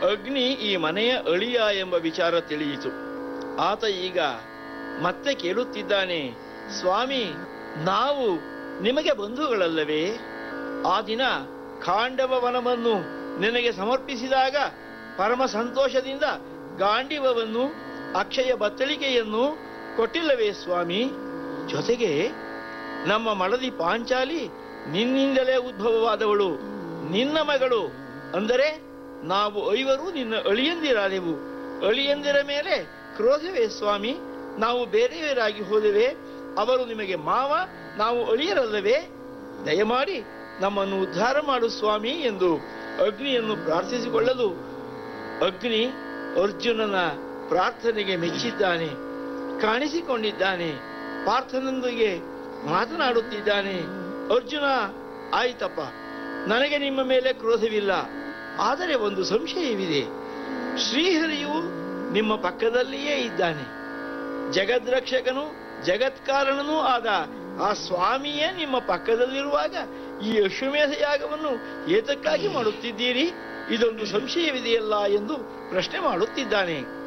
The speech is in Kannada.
ಅಗ್ನಿ ಈ ಮನೆಯ ಅಳಿಯ ಎಂಬ ವಿಚಾರ ತಿಳಿಯಿತು ಆತ ಈಗ ಮತ್ತೆ ಕೇಳುತ್ತಿದ್ದಾನೆ ಸ್ವಾಮಿ ನಾವು ನಿಮಗೆ ಬಂಧುಗಳಲ್ಲವೇ ಆ ದಿನ ಖಾಂಡವ ವನವನ್ನು ನಿನಗೆ ಸಮರ್ಪಿಸಿದಾಗ ಪರಮ ಸಂತೋಷದಿಂದ ಗಾಂಡಿವವನ್ನು ಅಕ್ಷಯ ಬತ್ತಳಿಕೆಯನ್ನು ಕೊಟ್ಟಿಲ್ಲವೇ ಸ್ವಾಮಿ ಜೊತೆಗೆ ನಮ್ಮ ಮಡದಿ ಪಾಂಚಾಲಿ ನಿನ್ನಿಂದಲೇ ಉದ್ಭವವಾದವಳು ನಿನ್ನ ಮಗಳು ಅಂದರೆ ನಾವು ಐವರು ನಿನ್ನ ಅಳಿಯಂದಿರಾದೆವು ಅಳಿಯಂದಿರ ಮೇಲೆ ಕ್ರೋಧವೇ ಸ್ವಾಮಿ ನಾವು ಬೇರೆಯವರಾಗಿ ಹೋದೆವೆ ಅವರು ನಿಮಗೆ ಮಾವ ನಾವು ಅಳಿಯರಲ್ಲವೇ ದಯಮಾಡಿ ನಮ್ಮನ್ನು ಉದ್ಧಾರ ಮಾಡು ಸ್ವಾಮಿ ಎಂದು ಅಗ್ನಿಯನ್ನು ಪ್ರಾರ್ಥಿಸಿಕೊಳ್ಳಲು ಅಗ್ನಿ ಅರ್ಜುನನ ಪ್ರಾರ್ಥನೆಗೆ ಮೆಚ್ಚಿದ್ದಾನೆ ಕಾಣಿಸಿಕೊಂಡಿದ್ದಾನೆ ಪಾರ್ಥನೊಂದಿಗೆ ಮಾತನಾಡುತ್ತಿದ್ದಾನೆ ಅರ್ಜುನ ಆಯ್ತಪ್ಪ ನನಗೆ ನಿಮ್ಮ ಮೇಲೆ ಕ್ರೋಧವಿಲ್ಲ ಆದರೆ ಒಂದು ಸಂಶಯವಿದೆ ಶ್ರೀಹರಿಯು ನಿಮ್ಮ ಪಕ್ಕದಲ್ಲಿಯೇ ಇದ್ದಾನೆ ಜಗದ್ರಕ್ಷಕನು ಜಗತ್ಕಾರಣನೂ ಆದ ಆ ಸ್ವಾಮಿಯೇ ನಿಮ್ಮ ಪಕ್ಕದಲ್ಲಿರುವಾಗ ಈ ಅಶ್ವಮೇಧ ಯಾಗವನ್ನು ಏತಕ್ಕಾಗಿ ಮಾಡುತ್ತಿದ್ದೀರಿ ಇದೊಂದು ಸಂಶಯವಿದೆಯಲ್ಲ ಎಂದು ಪ್ರಶ್ನೆ ಮಾಡುತ್ತಿದ್ದಾನೆ